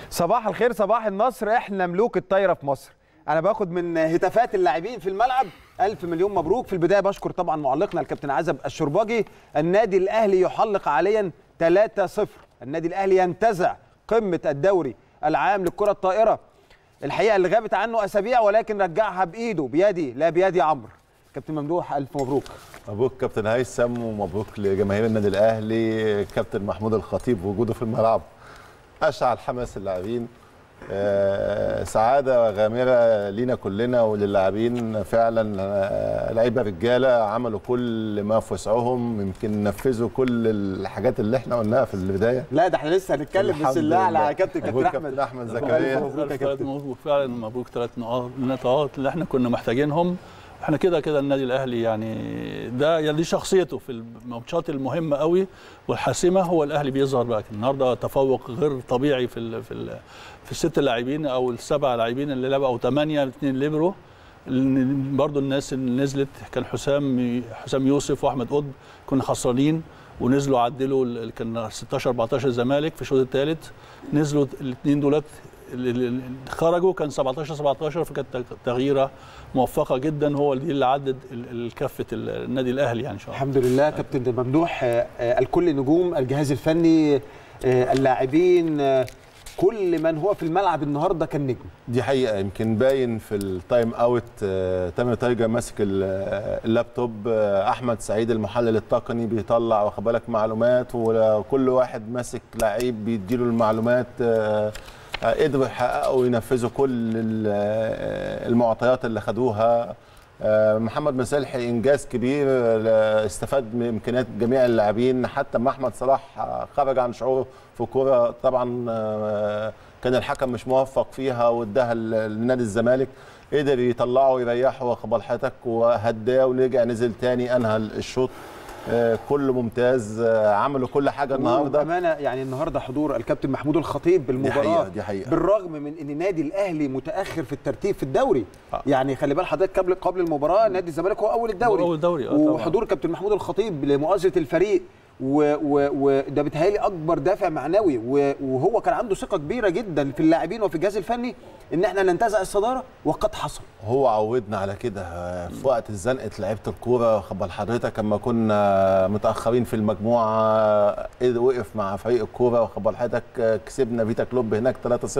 صباح الخير صباح النصر احنا ملوك الطايره في مصر انا باخد من هتافات اللاعبين في الملعب الف مليون مبروك في البدايه بشكر طبعا معلقنا الكابتن عزب الشرباجي النادي الاهلي يحلق عاليا 3-0 النادي الاهلي ينتزع قمه الدوري العام للكره الطائره الحقيقه اللي غابت عنه اسابيع ولكن رجعها بايده بيدي لا بيدي عمرو كابتن ممدوح الف مبروك مبروك كابتن هيثم ومبروك لجماهير النادي الاهلي كابتن محمود الخطيب وجوده في الملعب اشعل حماس اللاعبين آه، سعاده غامره لينا كلنا وللاعبين فعلا آه، لعيبه رجاله عملوا كل ما في وسعهم يمكن نفذوا كل الحاجات اللي احنا قلناها في البدايه لا ده احنا لسه هنتكلم الحمد بسم الله على لله. كابتن كابتن مبروك احمد كابتن احمد ألف زكريا مبروك يا ثلاث كابتن مبروك فعلا مبروك ثلاث نقاط نقاط اللي احنا كنا محتاجينهم احنا كده كده النادي الاهلي يعني ده يعني دي شخصيته في الماتشات المهمه قوي والحاسمه هو الاهلي بيظهر بقى النهارده تفوق غير طبيعي في ال في ال في الست لاعبين او السبع لاعبين اللي لعبوا او ثمانيه اثنين ليبرو برضو الناس اللي نزلت كان حسام حسام يوسف واحمد قطب كنا خسرانين ونزلوا عدلوا ال- كان 16 14 الزمالك في الشوط الثالث نزلوا الاثنين دولت اللي- اللي خرجوا كان 17 17 فكانت تغييره موفقه جدا هو دي اللي عدد ال- الكفه ال- النادي الاهلي يعني ان شاء الله الحمد لله كابتن ممدوح آه، آه، الكل نجوم الجهاز الفني آه، اللاعبين آه، كل من هو في الملعب النهارده كان نجم دي حقيقة يمكن باين في التايم اوت آه، تامر تايجر ماسك ال- آه، اللابتوب آه، احمد سعيد المحلل التقني بيطلع واخد بالك معلومات وكل واحد ماسك لعيب بيديله المعلومات آه، آه، قدروا يحققوا وينفذوا كل ال- آه، المعطيات اللي خدوها آه، محمد مسلحي انجاز كبير آه، استفاد من امكانيات جميع اللاعبين حتى ما احمد صلاح آه، خرج عن شعوره في كوره طبعا آه، كان الحكم مش موفق فيها واداها ل- لنادي الزمالك قدر يطلعه ويريحه واخد بال حضرتك وهداه ورجع نزل تاني انهى الشوط آه، كله ممتاز آه، عملوا كل حاجه النهارده بامانه يعني النهارده حضور الكابتن محمود الخطيب بالمباراه حقيقة، دي حقيقة. بالرغم من ان النادي الاهلي متاخر في الترتيب في الدوري آه. يعني خلي بال حضرتك قبل قبل المباراه نادي الزمالك هو اول الدوري هو أول الدوري، آه، طبعاً. وحضور كابتن محمود الخطيب لمؤازره الفريق و- و- وده بيتهيألي اكبر دافع معنوي و- وهو كان عنده ثقه كبيره جدا في اللاعبين وفي الجهاز الفني ان احنا ننتزع الصداره وقد حصل هو عودنا على كده آه، في وقت الزنقه لعيبه الكوره واخد بال حضرتك لما كنا متاخرين في المجموعه آه، قدر- وقف مع فريق الكوره واخد بال حضرتك آه، كسبنا فيتا كلوب هناك 3-0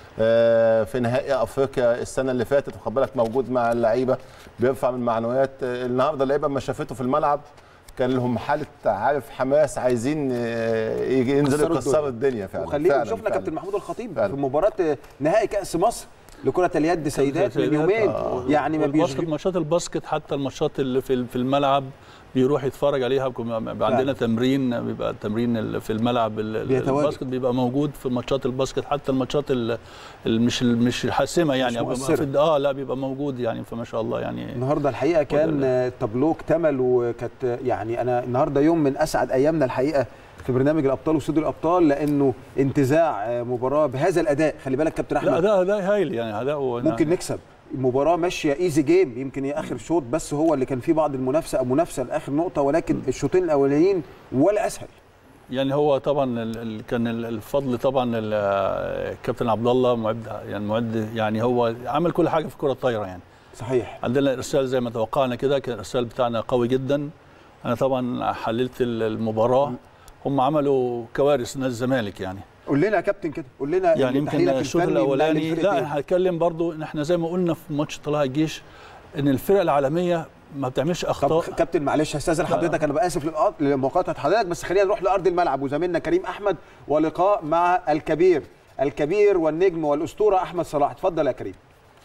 آه، في نهائي افريقيا السنه اللي فاتت واخد بالك موجود مع اللعيبه بيرفع من معنويات آه، النهارده اللعيبه ما شافته في الملعب كان لهم حاله عارف حماس عايزين آه، يجي- ينزلوا كسروا يكسروا الدنيا فعلا وخلينا فعلاً، شفنا فعلاً. كابتن محمود الخطيب فعلا. في مباراه نهائي كاس مصر لكره اليد سيدات من سيدات، يومين آه. يعني ما والباسكت بيشغل ماتشات الباسكت حتى الماتشات اللي في في الملعب بيروح يتفرج عليها بيبقى بيبقى عندنا تمرين بيبقى التمرين ال- في الملعب ال- ال- بيتواجد. الباسكت بيبقى موجود في ماتشات الباسكت حتى الماتشات ال- ال- مش ال- مش الحاسمه يعني مش بيبقى مؤثرة. في اه لا بيبقى موجود يعني فما شاء الله يعني النهارده الحقيقه كان آه، تابلو اكتمل وكانت آه، يعني انا النهارده يوم من اسعد ايامنا الحقيقه في برنامج الابطال واستوديو الابطال لانه انتزاع آه، مباراه بهذا الاداء خلي بالك كابتن لا احمد ده ده هايل يعني اداء ممكن نكسب المباراه ماشيه ايزي جيم يمكن هي اخر شوط بس هو اللي كان فيه بعض المنافسه او منافسه لاخر نقطه ولكن الشوطين الاولانيين ولا اسهل يعني هو طبعا ال- ال- كان ال- الفضل طبعا ال- الكابتن عبد الله معد يعني معد يعني هو عمل كل حاجه في كره الطايره يعني صحيح عندنا الارسال زي ما توقعنا كده كان الارسال بتاعنا قوي جدا انا طبعا حللت ال- المباراه هم عملوا كوارث نادي الزمالك يعني قول لنا يا كابتن كده قول لنا يعني يمكن تحليلك الشوط الفني الاولاني للفرقتين. لا انا هتكلم برضو ان احنا زي ما قلنا في ماتش طلائع الجيش ان الفرق العالميه ما بتعملش طب اخطاء كابتن معلش هستاذن حضرتك انا باسف للقط- لمقاطعه حضرتك بس خلينا نروح لارض الملعب وزميلنا كريم احمد ولقاء مع الكبير الكبير والنجم والاسطوره احمد صلاح اتفضل يا كريم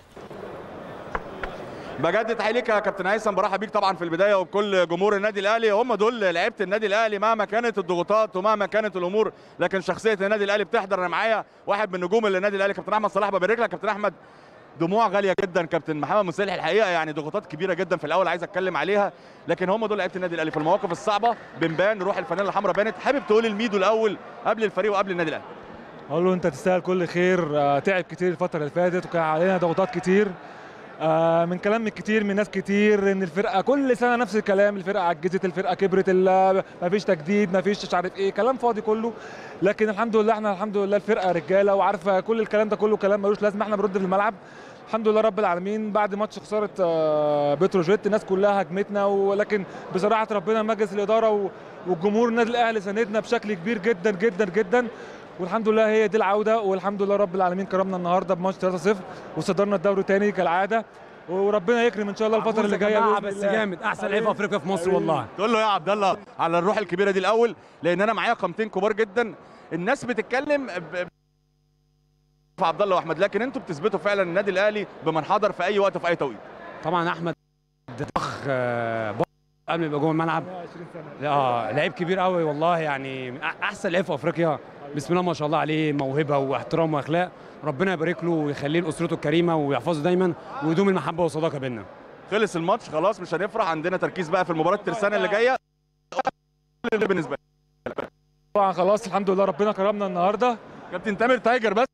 بجد تحية ليك يا كابتن هيثم برحب بيك طبعا في البدايه وبكل جمهور النادي الاهلي هم دول لعيبه النادي الاهلي مهما كانت الضغوطات ومهما كانت الامور لكن شخصيه النادي الاهلي بتحضر انا معايا واحد من نجوم النادي الاهلي كابتن احمد صلاح ببارك لك كابتن احمد دموع غاليه جدا كابتن محمد مسلح الحقيقه يعني ضغوطات كبيره جدا في الاول عايز اتكلم عليها لكن هم دول لعيبه النادي الاهلي في المواقف الصعبه بنبان روح الفانيلا الحمراء بانت حابب تقول الميدو الاول قبل الفريق وقبل النادي الاهلي اقول له انت تستاهل كل خير آه، تعب كتير الفتره اللي فاتت وكان علينا ضغوطات كتير آه من كلام كتير من ناس كتير ان الفرقه كل سنه نفس الكلام الفرقه عجزت الفرقه كبرت ال- مفيش تجديد مفيش مش عارف ايه كلام فاضي كله لكن الحمد لله احنا الحمد لله الفرقه رجاله وعارفه كل الكلام ده كله كلام ملوش لازمه احنا بنرد في الملعب الحمد لله رب العالمين بعد ماتش خساره آه، بتروجيت الناس كلها هجمتنا ولكن بصراحه ربنا مجلس الاداره و- والجمهور النادي الاهلي ساندنا بشكل كبير جدا جدا جدا والحمد لله هي دي العوده والحمد لله رب العالمين كرمنا النهارده بماتش 3-0 وصدرنا الدوري تاني كالعاده وربنا يكرم ان شاء الله الفتره اللي جايه جماعة بإذن بس الله. جامد احسن لعيب في افريقيا في مصر والله تقول له يا عبد الله على الروح الكبيره دي الاول لان انا معايا قامتين كبار جدا الناس بتتكلم ب- في عبد الله واحمد لكن انتوا بتثبتوا فعلا النادي الاهلي بمن حضر في اي وقت في اي توقيت طبعا احمد ضخ آه، بط- قبل ما يبقى جوه الملعب اه لعيب كبير قوي والله يعني أح- احسن لعيب في افريقيا بسم الله ما شاء الله عليه موهبه واحترام واخلاق ربنا يبارك له ويخليه لاسرته الكريمه ويحفظه دايما ويدوم المحبه والصداقه بيننا خلص الماتش خلاص مش هنفرح عندنا تركيز بقى في المباراه الترسانه اللي جايه اللي بالنسبه لي طبعا خلاص الحمد لله ربنا كرمنا النهارده كابتن تامر تايجر بس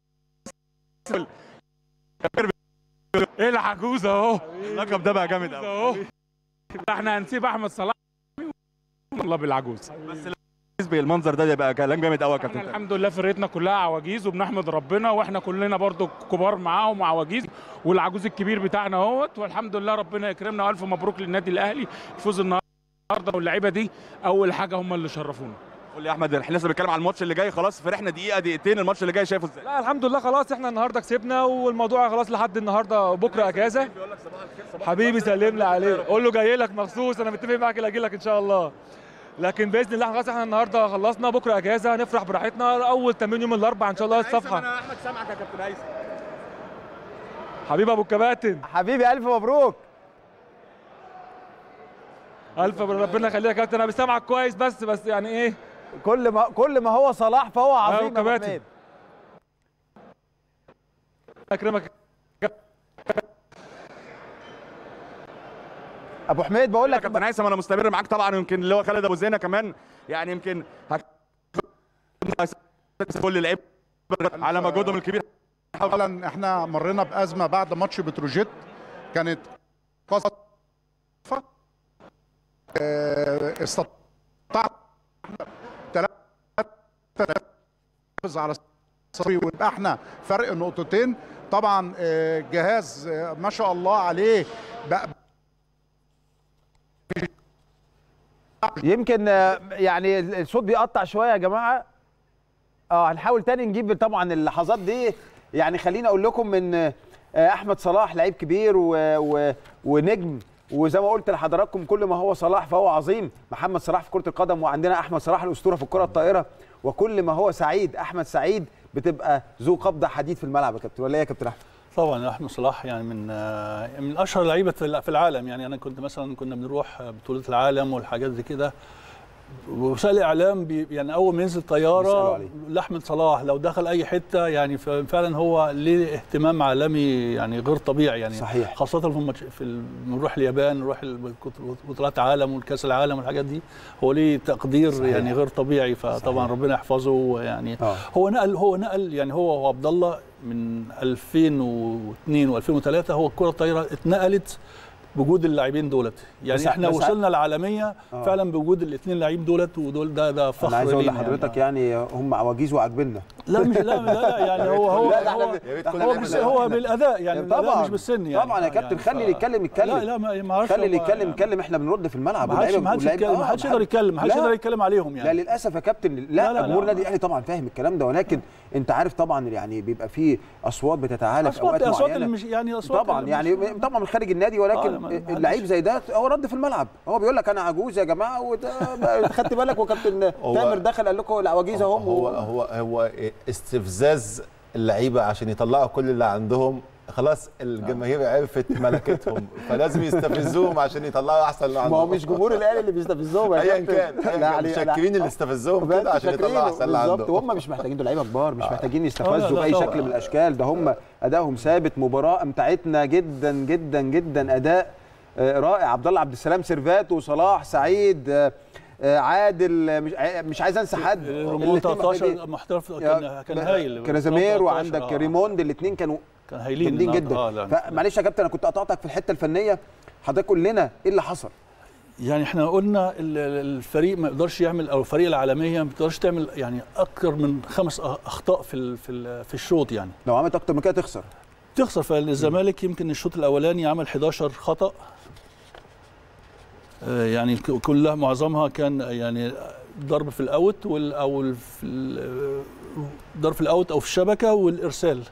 ايه العجوز اهو اللقب ده بقى جامد قوي اهو احنا هنسيب احمد صلاح والله بالعجوز بالنسبه المنظر ده يبقى كلام جامد قوي يا احنا كابتن تامر الحمد لله فرقتنا كلها عواجيز وبنحمد ربنا واحنا كلنا برضو كبار معاهم وعواجيز والعجوز الكبير بتاعنا اهوت والحمد لله ربنا يكرمنا والف مبروك للنادي الاهلي الفوز النهارده واللعيبه دي اول حاجه هم اللي شرفونا قول لي يا احمد احنا لسه بنتكلم على الماتش اللي جاي خلاص فرحنا دقيقه دقيقتين الماتش اللي جاي شايفه ازاي لا الحمد لله خلاص احنا النهارده كسبنا والموضوع خلاص لحد النهارده بكره اجازه حبيبي سلم لي عليه قول له جاي لك مخصوص انا متفق معاك اللي اجي لك ان شاء الله لكن باذن الله خلاص احنا النهارده خلصنا بكره اجازه هنفرح براحتنا اول تمرين يوم الاربعاء ان شاء الله الصفحه انا احمد سامعك يا كابتن هيثم حبيبي ابو الكباتن حبيبي الف مبروك الف ربنا يخليك يا كابتن انا بسامعك كويس بس بس يعني ايه كل ما كل ما هو صلاح فهو عظيم يا أبو كباتن. حميد. اكرمك ابو حميد بقول يا لك كابتن هيثم انا مستمر معاك طبعا يمكن اللي هو خالد ابو زينه كمان يعني يمكن هك... كل لعيب على مجهودهم الكبير اولا احنا مرينا بازمه بعد ماتش بتروجيت كانت قصة آه، استطاع ثلاثة على الصبي ويبقى احنا فرق نقطتين طبعا آه، جهاز آه، ما شاء الله عليه بقى يمكن آه، يعني الصوت بيقطع شويه يا جماعه اه هنحاول تاني نجيب طبعا اللحظات دي يعني خليني اقول لكم من آه، احمد صلاح لعيب كبير و... و... ونجم وزي ما قلت لحضراتكم كل ما هو صلاح فهو عظيم محمد صلاح في كره القدم وعندنا احمد صلاح الاسطوره في الكره الطائره وكل ما هو سعيد احمد سعيد بتبقى ذو قبضه حديد في الملعب يا كابتن ولا ايه يا كابتن احمد طبعا احمد صلاح يعني من آه، من اشهر لعيبه في في العالم يعني انا كنت مثلا كنا بنروح بطوله العالم والحاجات دي كده وسائل الاعلام بي يعني اول ما ينزل بيسألوا طياره عليه. لاحمد صلاح لو دخل اي حته يعني ف- فعلا هو ليه اهتمام عالمي يعني غير طبيعي يعني صحيح. خاصه في الماتش في ال- بنروح اليابان نروح ال- بطولات عالم والكاس العالم والحاجات دي هو ليه تقدير صحيح. يعني غير طبيعي فطبعا صحيح. ربنا يحفظه يعني آه. هو نقل هو نقل يعني هو وعبد الله من 2002 و2003 هو الكره الطايره اتنقلت بوجود اللاعبين دولت يعني بس- احنا بس- وصلنا العالميه آه. فعلا بوجود الاثنين لاعبين دولت ودول ده ده فخر انا عايز اقول لينا لحضرتك يعني هم عواجيز وعاجبنا لا مش لا لا, لا يعني هو هو لا، ده احنا هو, بن- يا ريت ده كنا هو, نعمل بس ده. هو بالاداء يعني طبعا الاداء مش بالسن يعني طبعا يا كابتن يعني خلي ف- اللي يتكلم يتكلم لا لا ما ما اعرفش خلي اللي هو يتكلم يعني يتكلم احنا بنرد في الملعب ما حدش واللعيبة- ما حدش واللعيبة- يتكلم ما آه، حدش يقدر يتكلم ما حدش لا. يقدر يتكلم عليهم لا يعني للاسف يا كابتن لا, لا، لا، جمهور لا. النادي الاهلي طبعا فاهم الكلام ده ولكن انت عارف طبعا يعني بيبقى فيه اصوات بتتعالى في اوقات اصوات اصوات معينه المش يعني اصوات طبعا المش- يعني طبعا من خارج النادي آه، ولكن لا، ما- ما اللعيب حدش- زي ده هو رد في الملعب هو بيقول لك انا عجوز يا جماعه وده خدت بالك وكابتن هو- تامر دخل قال لكم العواجيز اهم هو هو هو استفزاز اللعيبه عشان يطلعوا كل اللي عندهم خلاص الجماهير عرفت ملكتهم فلازم يستفزوهم عشان يطلعوا احسن اللي ما عندهم هو مش جمهور الاهلي اللي بيستفزهم يا ايا كابتن. كان أياً كان. يعني- متشكرين اللي استفزوهم بس كده عشان يطلعوا شاكرينه. احسن اللي بالظبط عندهم وهم مش محتاجين دول لعيبه كبار مش محتاجين لا، يستفزوا لا، باي طبعا. شكل من الاشكال ده هم ادائهم ثابت مباراه امتعتنا جدا جدا جدا اداء آه، رائع عبد الله عبد السلام سيرفات وصلاح سعيد آه، آه، عادل آه، مش ع- مش عايز انسى حد ريمون الاتنين محتاجين. 13 محترف كان كان هايل كرازامير ريمون 13 وعندك آه. ريموند الاثنين كانوا كان هايلين جامدين النهاردة. جدا اه لا فمعلش يا كابتن انا كنت قطعتك في الحته الفنيه حضرتك قول لنا ايه اللي حصل يعني احنا قلنا ال- ال- الفريق ما يقدرش يعمل او الفريق العالميه ما تقدرش تعمل يعني اكثر من خمس أ- اخطاء في ال- في ال- في الشوط يعني لو عملت اكتر من كده تخسر تخسر فالزمالك يمكن الشوط الاولاني عمل 11 خطا آه، يعني ك- كلها معظمها كان يعني ضرب في الاوت وال او ال- في ال- ضرب في الاوت او في الشبكه والارسال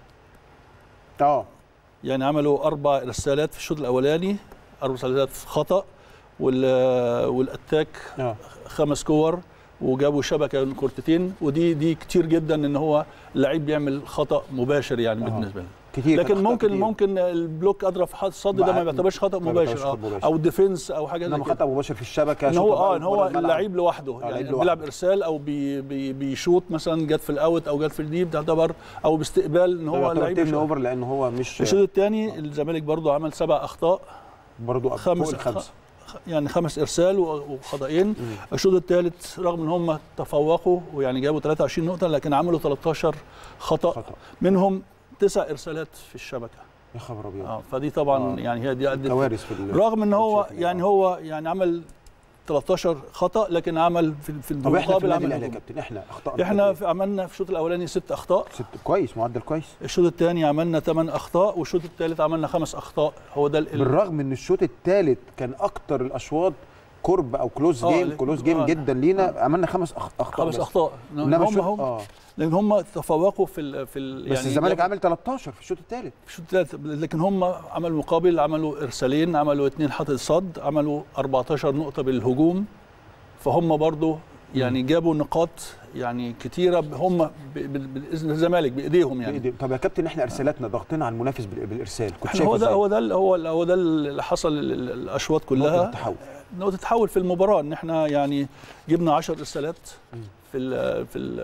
اه يعني عملوا اربع ارسالات في الشوط الاولاني اربع ارسالات خطا وال والاتاك اه خمس كور وجابوا شبكه من كورتين ودي دي كتير جدا ان هو اللعيب بيعمل خطا مباشر يعني آه. بالنسبه له كتير لكن كانت أخطاء ممكن كتير. ممكن البلوك اضرب في حد الصد ده ما- ما بيعتبرش خطا ما مباشر بيعتبرش آه. خطأ مباشر. او ديفنس او حاجه زي انما كده خطا مباشر في الشبكه ان شوط هو بره- اه ان بره هو الملعب. اللعيب لوحده آه، يعني لعيب لوحده. بيلعب ارسال او بي بي بيشوط مثلا جت في الاوت او جت في الديب تعتبر او باستقبال ان ده هو يعتبر اللعيب تيرن مش- اوفر لان هو مش الشوط الثاني الزمالك برضو عمل سبع اخطاء برضه خمس فوق الخمسه يعني خمس ارسال و- وخطأين الشوط الثالث رغم ان هم تفوقوا ويعني جابوا 23 نقطه لكن عملوا 13 خطأ, خطا منهم تسع ارسالات في الشبكه يا خبر ابيض اه فدي طبعا آه. يعني هي دي أدت كوارث في ال- رغم ان هو بتشوف إن- يعني هو يعني عمل 13 خطأ لكن عمل في في طب احنا في المقابل النادي عمل الاهلي يا هجوم. كابتن احنا اخطاء احنا في عملنا في الشوط الاولاني ست اخطاء ست كويس معدل كويس الشوط الثاني عملنا ثمان اخطاء والشوط الثالث عملنا خمس اخطاء هو ده ال- بالرغم ان الشوط الثالث كان اكتر الاشواط قرب او كلوز آه، جيم ل- كلوز جيم آه. جدا لينا عملنا خمس أخ- اخطاء خمس بس. اخطاء انما هم الشوط هم اه لان هم تفوقوا في ال في ال بس الزمالك جابوا- عامل 13 في الشوط الثالث في الشوط الثالث لكن هم عملوا مقابل عملوا ارسالين عملوا اثنين حاطط صد عملوا 14 نقطه بالهجوم فهم برضو يعني جابوا نقاط يعني كتيره هم ب- ب- باذن الزمالك بايديهم يعني بإيدي- طب يا كابتن احنا ارسالاتنا ضغطنا على المنافس بال- بالارسال كنت احنا شايفه هو ده إزاي؟ هو ده ال- هو ال- هو ده اللي حصل ال- ال- الاشواط نقطة كلها التحول نقطه تحول في المباراه ان احنا يعني جبنا 10 ارسالات في ال في ال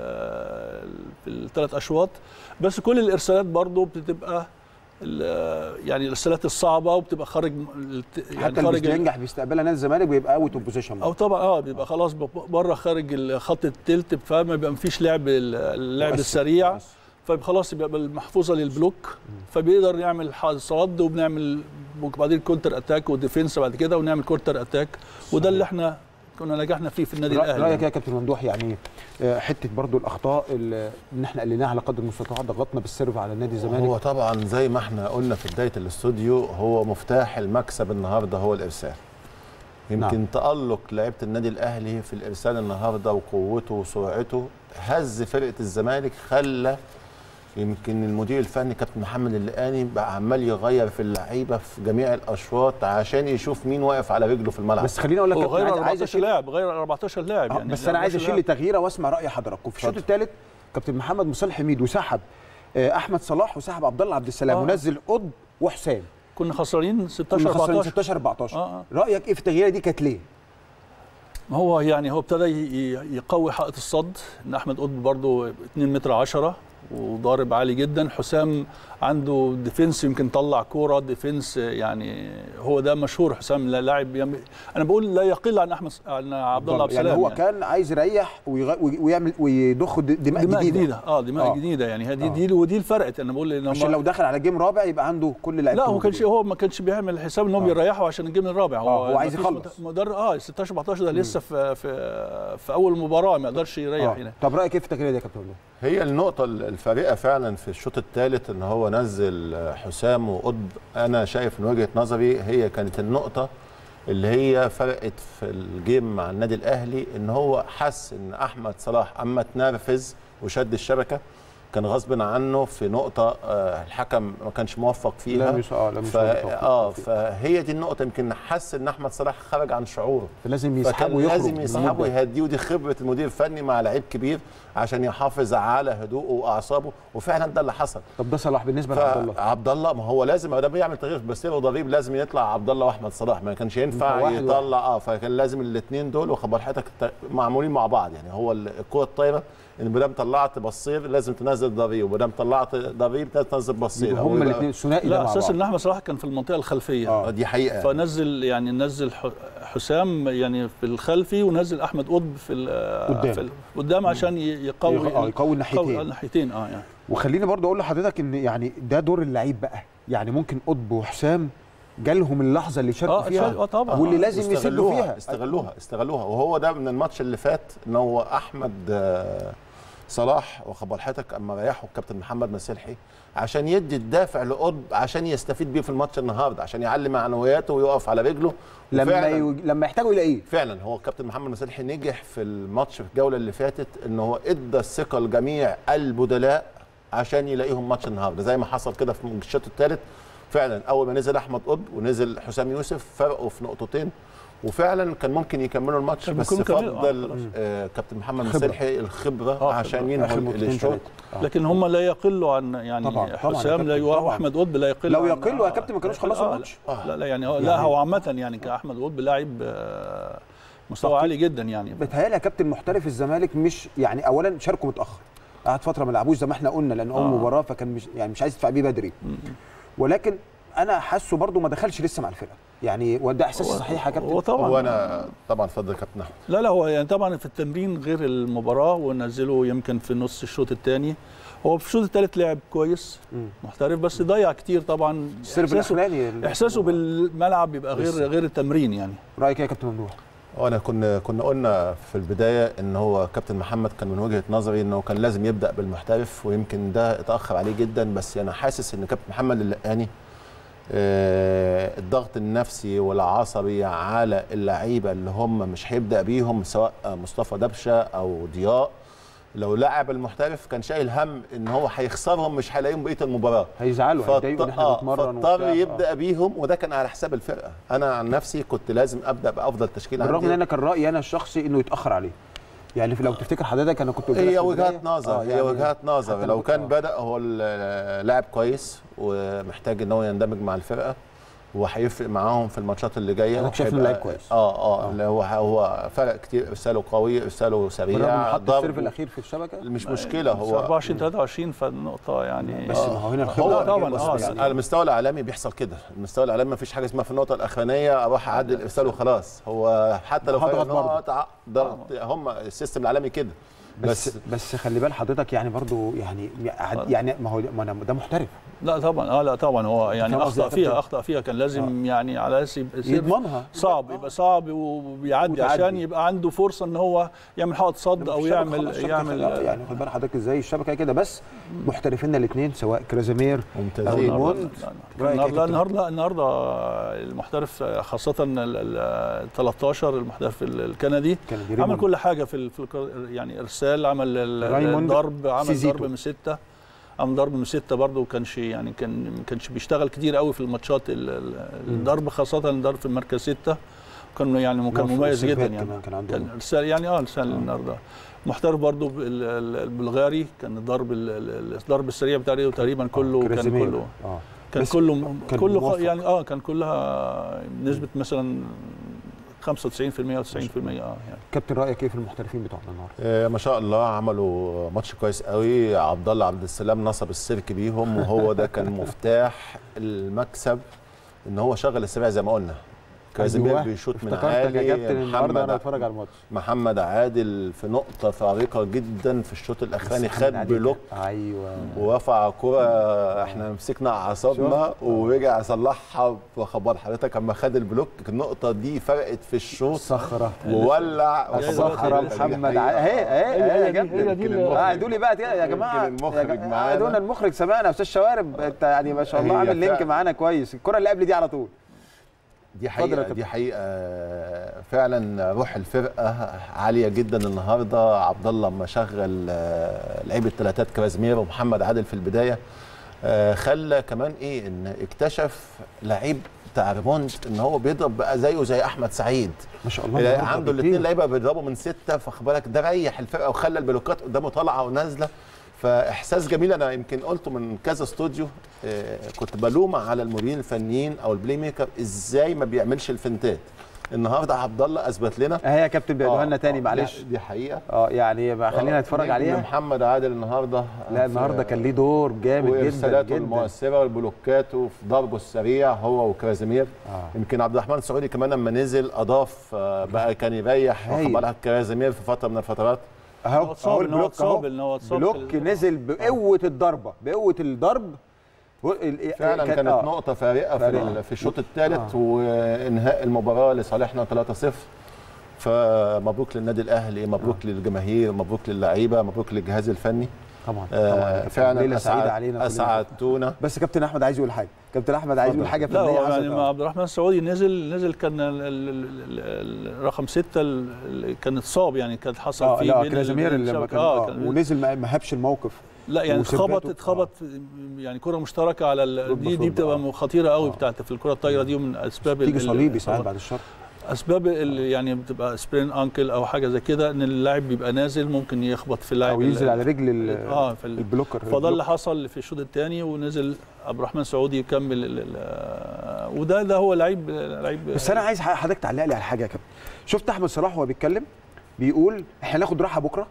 في الثلاث اشواط بس كل الارسالات برضو بتبقى ال- يعني الارسالات الصعبه وبتبقى خارج الت- يعني حتى اللي خارج ال- بينجح بيستقبلها نادي الزمالك بيبقى اوت اوف بوزيشن او طبعا اه بيبقى خلاص بره خارج خط التلت فما بيبقى مفيش لعب اللعب مؤثر. السريع مؤثر. فخلاص يبقى محفوظه للبلوك فبيقدر يعمل ح- صد وبنعمل وبعدين كونتر اتاك وديفنس بعد كده ونعمل كونتر اتاك وده اللي احنا كنا نجحنا فيه في النادي رأ- الاهلي رايك يا كابتن ممدوح يعني آه، حته برضو الاخطاء اللي ان احنا قلناها على قدر المستطاع ضغطنا بالسيرف على نادي الزمالك هو طبعا زي ما احنا قلنا في بدايه الاستوديو هو مفتاح المكسب النهارده هو الارسال يمكن نعم. تالق لعيبه النادي الاهلي في الارسال النهارده وقوته وسرعته هز فرقه الزمالك خلى يمكن المدير الفني كابتن محمد اللقاني بقى عمال يغير في اللعيبه في جميع الاشواط عشان يشوف مين واقف على رجله في الملعب بس خليني اقول لك هو كابتن غير عايز, عايز 14 أشيل لاعب غير 14 لاعب آه، يعني بس انا عايز 14 اشيل لاعب. تغييره واسمع راي حضراتكم في الشوط اتفضل. الثالث كابتن محمد مصالح حميد وسحب آه، احمد صلاح وسحب عبد الله عبد السلام آه. ونزل قطب وحسام كنا خسرانين 16 كنا خسرانين 14 16 14 آه، آه. رايك ايه في التغييره دي كانت ليه؟ ما هو يعني هو ابتدى ي- يقوي حائط الصد ان احمد قطب برضه 2 متر 10 وضارب عالي جدا حسام عنده ديفنس يمكن طلع كوره ديفنس يعني هو ده مشهور حسام لا- لاعب يم... انا بقول لا يقل عن احمد عن عبد الله عبد يعني السلام هو كان عايز يريح ويغ... وي- ويعمل ويضخ د- دماء, دماء جديده, جديده اه دماء آه. آه. جديده يعني هذه آه. دي ودي الفرقت انا بقول ان هم عشان لو دخل على جيم رابع يبقى عنده كل لعيبه لا هو كانش هو ما كانش بيعمل حساب انهم آه. يريحوا عشان الجيم الرابع آه، هو عايز مفيش يخلص. مدرب اه 16 14 ده لسه في في في اول مباراه ما يقدرش يريح آه. هنا طب رايك ايه في التغييره دي يا كابتن ممدوح؟ هي النقطة الفارقة فعلا في الشوط الثالث ان هو نزل حسام وقطب انا شايف من وجهة نظري هي كانت النقطة اللي هي فرقت في الجيم مع النادي الاهلي ان هو حس ان احمد صلاح اما اتنرفز وشد الشبكة كان غصب عنه في نقطة آه، الحكم ما كانش موفق فيها لم يس- آه، لم ف... يساعد توفيق. اه فهي دي النقطة يمكن حس ان احمد صلاح خرج عن شعوره فلازم يسحبه فكان ويخرج لازم يسحبه بالمدة. ويهديه ودي خبره المدير الفني مع لعيب كبير عشان يحافظ على هدوءه واعصابه وفعلا ده اللي حصل طب ده صلاح بالنسبه لعبد الله عبد الله ما هو لازم ما دام يعمل تغيير في بصير وضريب لازم يطلع عبد الله واحمد صلاح ما كانش ينفع واحد يطلع اه فكان لازم الاثنين دول وخبر حضرتك ت- معمولين مع بعض يعني هو ال- الكره الطايره ان ما دام طلعت بصير لازم تنزل تنزل ضريب وما دام طلعت ضريب تنزل بصير يبقى هم الاثنين الثنائي ده لا مع اساس بعض ان احمد صلاح كان في المنطقه الخلفيه آه. دي حقيقه فنزل يعني نزل ح- حسام يعني في الخلفي ونزل احمد قطب في ال- قدام. في ال- قدام عشان ي- يقوي يق- آه، يقوي الناحيتين. يقوي الناحيتين اه يعني وخليني برضو اقول لحضرتك ان يعني ده دور اللعيب بقى يعني ممكن قطب وحسام جالهم اللحظه اللي شاركوا اه فيها اه طبعا واللي آه. لازم يسدوا استغلوها فيها استغلوها استغلوها وهو ده من الماتش اللي فات ان هو احمد آه، صلاح واخد بال حضرتك اما ريحوا الكابتن محمد مسلحي عشان يدي الدافع لقطب عشان يستفيد بيه في الماتش النهارده عشان يعلي معنوياته ويقف على رجله لما وفعلاً- يو... لما يحتاجوا يلاقيه فعلا هو الكابتن محمد مسلحي نجح في الماتش في الجوله اللي فاتت ان هو ادى الثقه لجميع البدلاء عشان يلاقيهم ماتش النهارده زي ما حصل كده في الشوط الثالث فعلا اول ما نزل احمد قطب ونزل حسام يوسف فرقوا في نقطتين وفعلا كان ممكن يكملوا الماتش كان بس ممكن يكملوا، آه، فضل خلاص. آه كابتن محمد خبرة. مسلحي الخبره آه، عشان خبرة. ينهوا آخر نقطتين الشوط ثلاثة. آه. لكن هم لا يقلوا عن يعني طبعاً، طبعاً يا حسام لا كابتن، يو- طبعاً. واحمد قطب لا يقلوا لو عن- يقلوا يا آه، كابتن ما كانوش لا خلصوا يقلوا. الماتش. آه، لا لا يعني هو لا يعني- هو عامه يعني كاحمد قطب لاعب آه، مستوى دقيق. عالي جدا يعني بتهيألي يا كابتن محترف الزمالك مش يعني اولا شاركوا متاخر قعد فتره ما لعبوش زي ما احنا قلنا لان اول آه. مباراه فكان مش يعني مش عايز يدفع بيه بدري ولكن انا حاسه برضو ما دخلش لسه مع الفرقه يعني وده احساس هو- صحيح يا كابتن هو طبعا هو انا طبعا اتفضل يا كابتن احمد لا لا هو يعني طبعا في التمرين غير المباراه ونزله يمكن في نص الشوط الثاني هو في الشوط الثالث لعب كويس مم. محترف بس ضيع كتير طبعا السيرف إحساسه- الاخراني ال- احساسه بالملعب بيبقى غير لسه. غير التمرين يعني رايك إيه يا كابتن ممدوح وانا كنا كنا قلنا في البدايه ان هو كابتن محمد كان من وجهه نظري انه كان لازم يبدا بالمحترف ويمكن ده اتاخر عليه جدا بس انا حاسس ان كابتن محمد اللقاني آه، الضغط النفسي والعصبي على اللعيبه اللي هم مش هيبدا بيهم سواء مصطفى دبشه او ضياء لو لعب المحترف كان شايل هم ان هو هيخسرهم مش هيلاقيهم بقيه المباراه هيزعلوا فط- هيتضايقوا ان احنا آه، بنتمرن فاضطر وبتاع. يبدا بيهم وده كان على حساب الفرقه انا عن نفسي كنت لازم ابدا بافضل تشكيل بالرغم عندي. ان انا كان رايي انا الشخصي انه يتاخر عليه يعني لو تفتكر حضرتك انا كنت قلت لك هي في وجهات البداية، نظر آه، هي يعني وجهات نظر حتى لو كنت- كان آه. بدا هو ال- لاعب كويس ومحتاج ان هو يندمج مع الفرقه وهيفرق معاهم في الماتشات اللي جايه حضرتك شايف إنه وهيبقى- لعيب كويس. اه آه. اه اللي هو هو فرق كتير ارساله قوي ارساله بالرغم سريع من حط السيرف ضربه الاخير في الشبكه مش مشكله بس هو 24 23 فالنقطه يعني بس ما هو هنا هو الخبره طبعاً، بص آه، بص يعني- على المستوى الاعلامي بيحصل كده المستوى الاعلامي ما فيش حاجه اسمها في النقطه الاخرانيه اروح اعدل ارسال وخلاص هو حتى لو هضغط فرق برضه. نقط ع- ضغط هم السيستم الاعلامي كده بس بس بس خلي بال حضرتك يعني برضو يعني يعني ما هو ما أنا- ده محترف لا طبعا اه لا طبعا هو يعني فاهم قصدي يا اخطا فيها كابتن؟ اخطا فيها كان لازم يعني على اساس يبقى سيرف يضمنها صعب يبقى صعب وبيعدي وتعدي. عشان يبقى عنده فرصه ان هو يعمل حائط صد او الشبكة يعمل خلاص، الشبكة يعمل خلاص، يعني خد بال حضرتك ازاي الشبكه كده بس محترفين الاثنين سواء كرازيمير ممتازين أو النهارده المونت. لا، رأيك إيه يا النهارده كابتن؟ النهارده لا، النهارده المحترف خاصه ال- ال 13 المحترف ال- الكندي كان عمل ريموند. كل حاجه في ال- في الك- يعني ارسال عمل ال- رايموند الضرب عمل سيزيتو. ضرب من سته عمل ضرب من سته برضه وكانش يعني كان ما كانش بيشتغل كتير قوي في الماتشات ال- ال- الضرب خاصه الضرب في المركز سته كان يعني كان نعم، مميز والسيرفات جدا يعني كمان كان عندهم. كان ارسال يعني اه ارسال النهارده محترف برضه ال- ال- البلغاري كان الضرب ال- ال- الضرب السريع بتاعه تقريبا كله كان كرازيمير. كله اه كان بس كله كان كله موفق. يعني اه كان كلها بنسبه مثلا 95% او 90% اه يعني كابتن رايك ايه في المحترفين بتوعنا النهارده آه، ما شاء الله عملوا ماتش كويس قوي عبد الله عبد السلام نصب السلك بيهم وهو ده كان مفتاح المكسب ان هو شغل السريع زي ما قلنا كازيمير أيوة، بيشوط من افتكرتك يا عالي كابتن النهارده انا محمد بتفرج على الماتش محمد عادل في نقطة فارقة جدا في الشوط الأخراني بس خد محمد علي بلوك كان- ايوه ورفع كرة احنا مسكنا اعصابنا شفت؟ ورجع صلحها وخبر حضرتك اما خد البلوك النقطة دي فرقت في الشوط صخره وولع الصخره دي محمد حقيقة. علي اهي اهي هي اهي يا دي- كابتن هي دي اللي- قعدوا لي بقى كده يا جماعه يمكن المخرج يا جماعة، معانا. قعدونا المخرج سمعنا استاذ شوارب انت يعني ما شاء الله هي عامل لينك فعلا. معانا كويس الكره اللي قبل دي على طول دي اتفضل يا حقيقة كابتن. دي حقيقة فعلا روح الفرقة عالية جدا النهاردة عبد الله لما شغل آه، لعيبة ثلاثات كرازمير ومحمد عادل في البداية آه، خلى كمان ايه ان اكتشف لعيب بتاع ريموند ان هو بيضرب بقى زيه زي احمد سعيد ما شاء الله لا، النهاردة عنده كتير. الاثنين لعيبه بيضربوا من سته فخد بالك ده ريح الفرقه وخلى البلوكات قدامه طالعه ونازله فاحساس جميل انا يمكن قلته من كذا استوديو آه، كنت بلوم على المديرين الفنيين او البلاي ميكر ازاي ما بيعملش الفنتات النهارده عبد الله اثبت لنا اهي يا كابتن بيعيدوها آه، لنا تاني آه، معلش دي, دي حقيقه اه يعني بقى خلينا آه، نتفرج نجم عليها محمد عادل النهارده لا في- النهارده كان ليه دور جامد جدا وارسالاته جدا المؤثره والبلوكات وفي ضربه السريع هو وكرازيمير آه. يمكن عبد الرحمن السعودي كمان لما نزل اضاف آه، بقى كان يريح هايل. واخد بالك كرازيمير في فتره من الفترات اهو هو اتصاب اهو إن هو البلوك اتصاب، اهو إن هو اتصاب بلوك في ال- نزل بقوه الضربه بقوه الضرب و- ال- فعلا كان- كانت آه. نقطه فارقه في, فارقة. ال- في الشوط الثالث وانهاء المباراه لصالحنا 3-0 فمبروك للنادي الاهلي مبروك للجماهير مبروك للعيبه مبروك للجهاز الفني طبعا طبعا آه كانت فعلا ليله سعيده أسعد علينا كلنا. اسعدتونا بس كابتن احمد عايز يقول حاجه كابتن احمد عايز يقول حاجه لا فنيه هو حصلت. يعني ما عبد الرحمن السعودي نزل نزل كان ال- ال- ال- ال- رقم ستة ال- ال- كان اتصاب يعني كان حصل اه فيه لا بين كرازيمير ال- اللي لما الشبكة. كان اه آه كان ونزل ما ما هبش الموقف لا يعني وثبته. اتخبط اتخبط يعني كره مشتركه على ال- ضربة دي دي صلبة، بتبقى آه. خطيره قوي بتاعت في الكره الطايره دي ومن اسباب ال- تيجي ال- صليبي ساعات طبعاً. بعد الشر اسباب ال- يعني بتبقى سبرين انكل او حاجه زي كده ان اللاعب بيبقى نازل ممكن يخبط في اللاعب او ينزل ال- على رجل ال- اه في ال- البلوكر فده اللي البلوك. حصل في الشوط الثاني ونزل عبد الرحمن سعودي يكمل ال- ال- وده ده هو لعيب لعيب بس انا عايز حضرتك تعلق لي على حاجه يا كابتن شفت احمد صلاح وهو بيتكلم بيقول احنا هناخد راحه بكره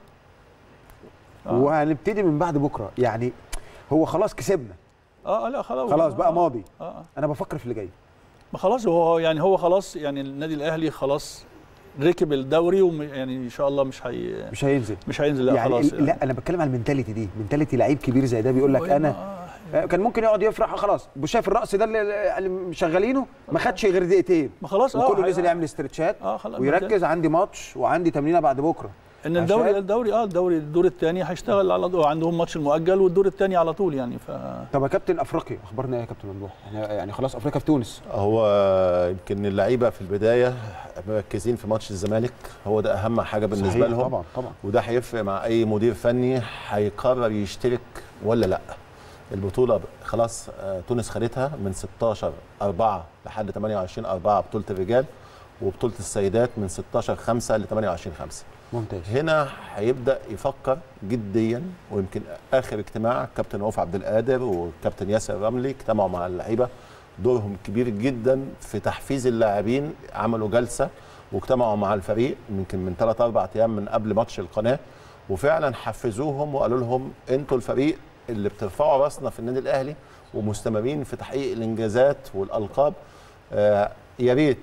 آه. وهنبتدي من بعد بكره يعني هو خلاص كسبنا اه لا خلاص خلاص بقى آه. ماضي اه آه. انا بفكر في اللي جاي ما خلاص هو يعني هو خلاص يعني النادي الاهلي خلاص ركب الدوري ويعني ان شاء الله مش هي مش هينزل مش هينزل لا يعني خلاص ال- لا انا بتكلم على المنتاليتي دي منتاليتي لعيب كبير زي ده بيقول لك هو انا آه. آه، كان ممكن يقعد يفرح خلاص شايف الرقص ده اللي اللي مشغلينه ما خدش غير دقيقتين ما خلاص اه وكله هي- نزل يعمل استرتشات اه خلاص ويركز عندي ماتش وعندي تمرينه بعد بكره ان الدوري عشان- الدوري اه الدوري الدور الثاني هيشتغل على طول عندهم ماتش المؤجل والدور الثاني على طول يعني ف طب يا كابتن افريقيا اخبارنا ايه يا كابتن ممدوح احنا يعني خلاص افريقيا في تونس هو يمكن اللعيبه في البدايه مركزين في ماتش الزمالك هو ده اهم حاجه بالنسبه صحيح، لهم طبعا طبعا وده هيفرق مع اي مدير فني هيقرر يشترك ولا لا البطوله خلاص آه، تونس خدتها من 16 4 لحد 28 4 بطوله الرجال وبطوله السيدات من 16 5 ل 28 5 ممتاز هنا هيبدا يفكر جديا ويمكن اخر اجتماع كابتن رؤوف عبد القادر والكابتن ياسر رملي اجتمعوا مع اللعيبه دورهم كبير جدا في تحفيز اللاعبين عملوا جلسه واجتمعوا مع الفريق يمكن من ثلاث اربع ايام من قبل ماتش القناه وفعلا حفزوهم وقالوا لهم انتوا الفريق اللي بترفعوا راسنا في النادي الاهلي ومستمرين في تحقيق الانجازات والالقاب آه يا ريت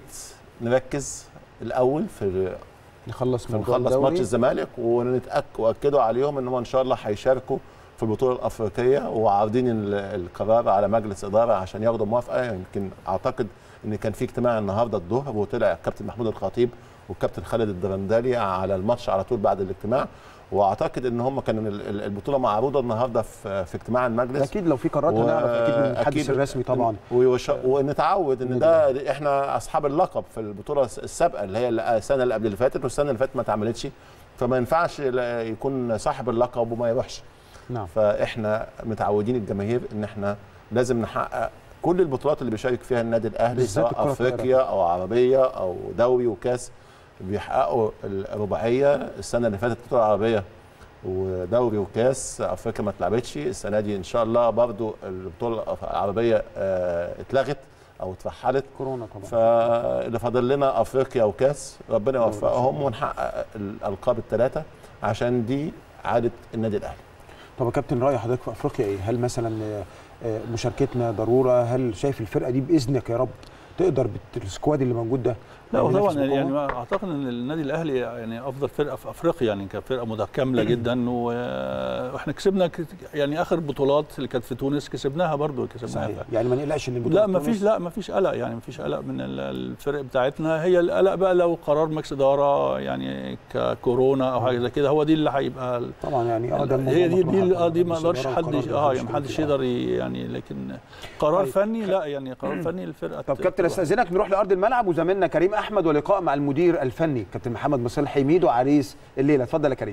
نركز الاول في نخلص موضوع نخلص الدوري. ماتش الزمالك ونتاكد واكدوا عليهم ان هم ان شاء الله هيشاركوا في البطوله الافريقيه وعارضين ال- القرار على مجلس اداره عشان ياخدوا موافقه يمكن اعتقد ان كان في اجتماع النهارده الظهر وطلع الكابتن محمود الخطيب والكابتن خالد الدرندلي على الماتش على طول بعد الاجتماع واعتقد ان هم كانوا ال- ال- البطوله معروضه النهارده في في اجتماع المجلس اكيد لو في قرارات هنعرف اكيد من المحدث وأكيد الرسمي طبعا ويش- ونتعود ان ده احنا اصحاب اللقب في البطوله السابقه اللي هي السنه اللي قبل اللي فاتت والسنه اللي فاتت ما اتعملتش فما ينفعش لا- يكون صاحب اللقب وما يروحش نعم فاحنا متعودين الجماهير ان احنا لازم نحقق كل البطولات اللي بيشارك فيها النادي الاهلي بالذات سواء الكرة الطايرة. افريقيا او عربيه او دوري وكاس بيحققوا الرباعيه السنه اللي فاتت البطوله العربيه ودوري وكاس افريقيا ما اتلعبتش السنه دي ان شاء الله برضو البطوله العربيه آه، اتلغت او اترحلت كورونا طبعا فاللي فاضل لنا افريقيا وكاس ربنا يوفقهم ونحقق الالقاب الثلاثه عشان دي عاده النادي الاهلي طب يا كابتن راي حضرتك في افريقيا ايه هل مثلا آه، آه، مشاركتنا ضروره هل شايف الفرقه دي باذنك يا رب تقدر بالسكواد اللي موجود ده لا ينافس طبعا بقوة؟ يعني ما اعتقد ان النادي الاهلي يعني افضل فرقه في افريقيا يعني كفرقه متكامله جدا و- واحنا كسبنا ك- يعني اخر بطولات اللي كانت في تونس كسبناها برضو كسبناها صحيح يعني ما نقلقش ان البطولة لا ما تونس- فيش لا ما فيش قلق يعني ما فيش قلق من ال- الفرق بتاعتنا هي القلق بقى لو قرار مجلس اداره يعني ككورونا او حاجه زي كده هو دي اللي هيبقى ال- طبعا يعني اه ده الموضوع هي دي مطروح دي على اه دي ما مجلس يقدرش الإدارة حد والقرار اه ده يعني ما حدش مشكلة. يقدر ي- يعني لكن قرار طيب. فني لا يعني قرار فني الفرقه طب ت- كابتن تروح. استاذنك نروح لارض الملعب وزميلنا كريم احمد ولقاء مع المدير الفني كابتن محمد مصالح حميد وعريس الليله اتفضل يا كريم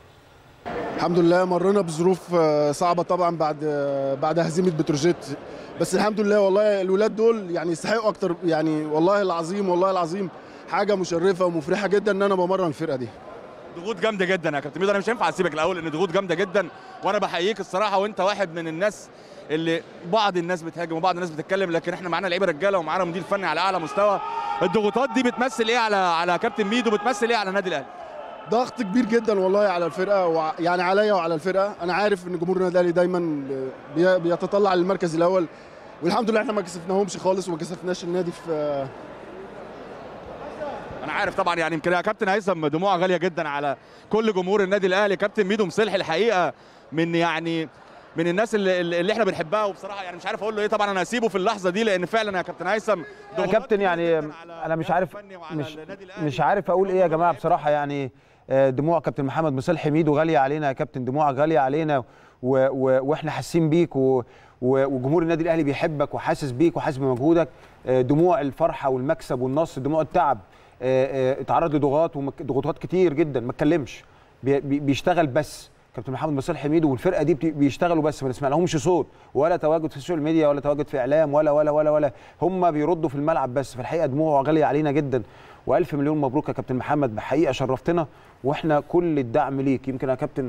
الحمد لله مرينا بظروف آه، صعبه طبعا بعد آه، بعد هزيمه بتروجيت بس الحمد لله والله الولاد دول يعني يستحقوا اكتر يعني والله العظيم والله العظيم حاجه مشرفه ومفرحه جدا ان انا بمرن الفرقه دي ضغوط جامده جدا يا كابتن ميدو انا مش هينفع اسيبك الاول ان ضغوط جامده جدا وانا بحييك الصراحه وانت واحد من الناس اللي بعض الناس بتهاجم وبعض الناس بتتكلم لكن احنا معانا لعيبه رجاله ومعانا مدير فني على اعلى مستوى الضغوطات دي بتمثل ايه على على كابتن ميدو بتمثل ايه على النادي الاهلي ضغط كبير جدا والله على الفرقه وع- يعني عليا وعلى الفرقه انا عارف ان جمهور النادي الاهلي دايما بي- بيتطلع للمركز الاول والحمد لله احنا ما كسفناهمش خالص وما كسفناش النادي في انا عارف طبعا يعني يمكن يا كابتن هيثم دموع غاليه جدا على كل جمهور النادي الاهلي كابتن ميدو مصلحي الحقيقه من يعني من الناس اللي, اللي احنا بنحبها وبصراحه يعني مش عارف اقول له ايه طبعا انا هسيبه في اللحظه دي لان فعلا يا كابتن هيثم يا ضغوطات كابتن كتير يعني جداً على انا مش الجهاز عارف الفني وعلى مش النادي الأهلي. مش عارف اقول ايه يا جماعه بصراحه يعني آه، دموع كابتن محمد مصلحي ميدو غاليه علينا يا كابتن دموع غاليه علينا و و واحنا حاسين بيك و و وجمهور النادي الاهلي بيحبك وحاسس بيك وحاسس بمجهودك آه، دموع الفرحه والمكسب والنصر دموع التعب آه، آه، اتعرض لضغوطات وضغوطات كتير جدا ما اتكلمش بي- بي- بيشتغل بس كابتن محمد مصالح حميد والفرقه دي بت- بيشتغلوا بس ما نسمع لهمش صوت ولا تواجد في السوشيال ميديا ولا تواجد في اعلام ولا ولا ولا ولا هم بيردوا في الملعب بس فالحقيقه دموع غاليه علينا جدا والف مليون مبروك يا كابتن محمد بحقيقه شرفتنا واحنا كل الدعم ليك يمكن يا كابتن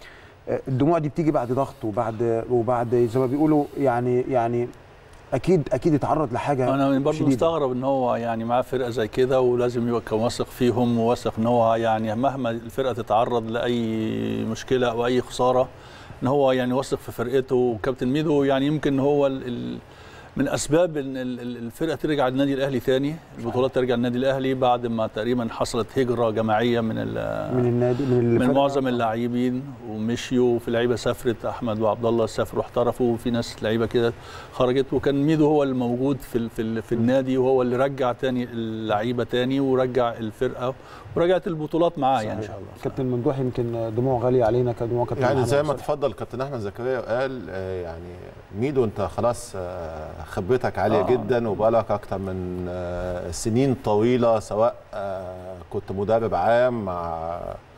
آه، الدموع دي بتيجي بعد ضغط وبعد وبعد زي ما بيقولوا يعني يعني اكيد اكيد اتعرض لحاجه انا برضه شديدة. مستغرب ان هو يعني معاه فرقه زي كده ولازم يبقى واثق فيهم وواثق ان هو يعني مهما الفرقه تتعرض لاي مشكله او اي خساره ان هو يعني واثق في فرقته وكابتن ميدو يعني يمكن هو ال ال من اسباب ان ال- ال- الفرقه ترجع النادي الاهلي ثاني البطولات ترجع النادي الاهلي بعد ما تقريبا حصلت هجره جماعيه من ال- من النادي من, من الفرقة. معظم اللاعبين ومشيوا في لعيبه سافرت احمد وعبد الله سافروا احترفوا وفي ناس لعيبه كده خرجت وكان ميدو هو الموجود في ال- في, ال- في النادي وهو اللي رجع تاني اللعيبه تاني ورجع الفرقه ورجعت البطولات معاه يعني ان شاء الله كابتن ممدوح يمكن دموع غاليه علينا كدموع كابتن يعني محمد زي ما مصالح. تفضل كابتن احمد زكريا قال آه، يعني ميدو انت خلاص آه، خبرتك عاليه آه. آه. جدا وبقالك اكتر من آه، سنين طويله سواء آه، كنت مدرب عام مع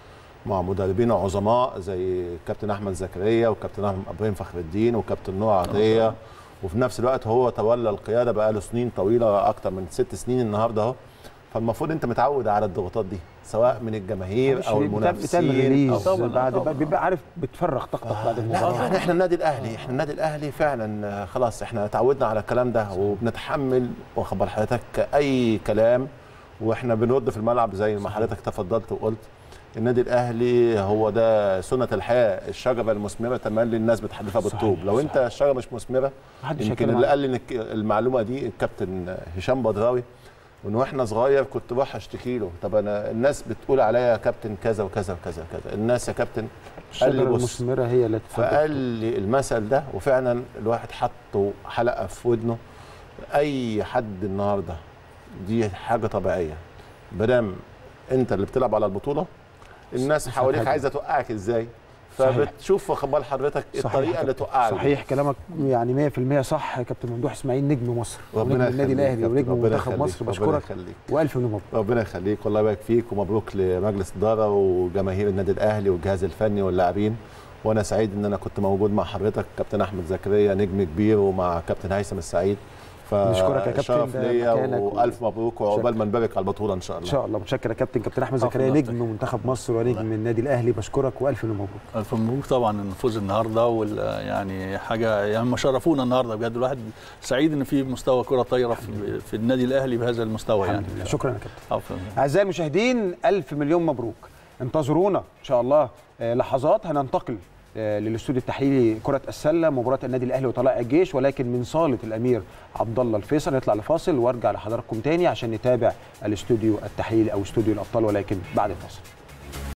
مع مدربين عظماء زي كابتن احمد زكريا وكابتن احمد ابراهيم فخر الدين وكابتن نور عطيه وفي نفس الوقت هو تولى القياده بقاله سنين طويله اكتر من ست سنين النهارده اهو فالمفروض انت متعود على الضغوطات دي سواء من الجماهير او بتعمل- بتعمل المنافسين ريليز أو بعد طبعاً. بيبقى عارف بتفرغ طاقتك بعد لا المباراه احنا احنا النادي الاهلي احنا النادي الاهلي فعلا آه، خلاص احنا اتعودنا على الكلام ده وبنتحمل واخد بال حضرتك اي كلام واحنا بنرد في الملعب زي ما حضرتك تفضلت وقلت النادي الاهلي هو ده سنه الحياه الشجره المثمره تملي الناس بتحدفها بالطوب لو انت الشجره مش مثمره محدش يمكن هيتكلم اللي عنها. قال لي إن الك- المعلومه دي الكابتن هشام بدراوي وان واحنا صغير كنت بروح اشتكي له طب انا الناس بتقول عليا يا كابتن كذا وكذا وكذا وكذا الناس يا كابتن قال لي الشجره بص المثمره هي اللي تفضل. فقال لي المثل ده وفعلا الواحد حطه حلقه في ودنه اي حد النهارده دي حاجه طبيعيه مادام انت اللي بتلعب على البطوله الناس صح حواليك حاجة. عايزه توقعك ازاي صحيح. فبتشوف واخد بال حضرتك صحيح الطريقه يا اللي كابتن. توقعك صحيح كلامك يعني 100% صح يا كابتن ممدوح اسماعيل نجم مصر ونجم ربنا النادي يخليك الاهلي يا كابتن، ونجم ربنا منتخب يخليك، مصر ربنا بشكرك يخليك. والف مبروك ربنا يخليك والله يبارك فيك ومبروك لمجلس الاداره وجماهير النادي الاهلي والجهاز الفني واللاعبين وانا سعيد ان انا كنت موجود مع حضرتك كابتن احمد زكريا نجم كبير ومع كابتن هيثم السعيد نشكرك يا كابتن، شرف ده ليا مكانك و- والف مبروك وعقبال ما نبارك على البطوله ان شاء ان الله شاء الله متشكر يا كابتن كابتن احمد عفوا زكريا حضرتك. نجم منتخب مصر ونجم النادي الاهلي بشكرك والف مبروك الف مبروك طبعا الفوز النهارده وال يعني حاجه يعني هم شرفونا النهارده بجد الواحد سعيد ان في مستوى كره طايره في, في النادي الاهلي بهذا المستوى الحمد يعني لله شكرا يا كابتن عفوا اعزائي المشاهدين الف مليون مبروك انتظرونا ان شاء الله آه، لحظات هننتقل آه، للاستوديو التحليلي كرة السلة مباراة النادي الأهلي وطلائع الجيش ولكن من صالة الأمير عبد الله الفيصل نطلع لفاصل وارجع لحضراتكم تاني عشان نتابع الاستوديو التحليلي أو استوديو الأبطال ولكن بعد الفاصل